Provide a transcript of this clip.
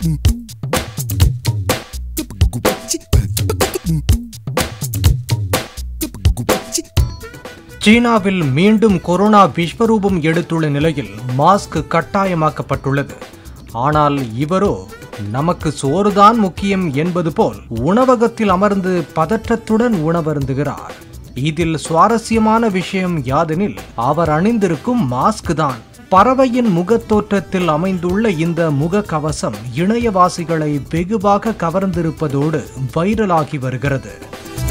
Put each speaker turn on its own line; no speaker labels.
சீனாவில் மீண்டும் கொரோனா விஸ்வரூபம் எடுத்துள்ள நிலையில் மாஸ்க் கட்டாயமாக்கப்பட்டுள்ளது ஆனால் இவரோ நமக்கு சோறுதான் முக்கியம் என்பது போல் உணவகத்தில் அமர்ந்து பதற்றத்துடன் உணவருந்துகிறார் இதில் சுவாரஸ்யமான விஷயம் யாதெனில் அவர் அணிந்திருக்கும் மாஸ்க் தான் பறவையின் முகத்தோற்றத்தில் அமைந்துள்ள இந்த முகக்கவசம் இணையவாசிகளை வெகுவாக கவர்ந்திருப்பதோடு வைரலாகி வருகிறது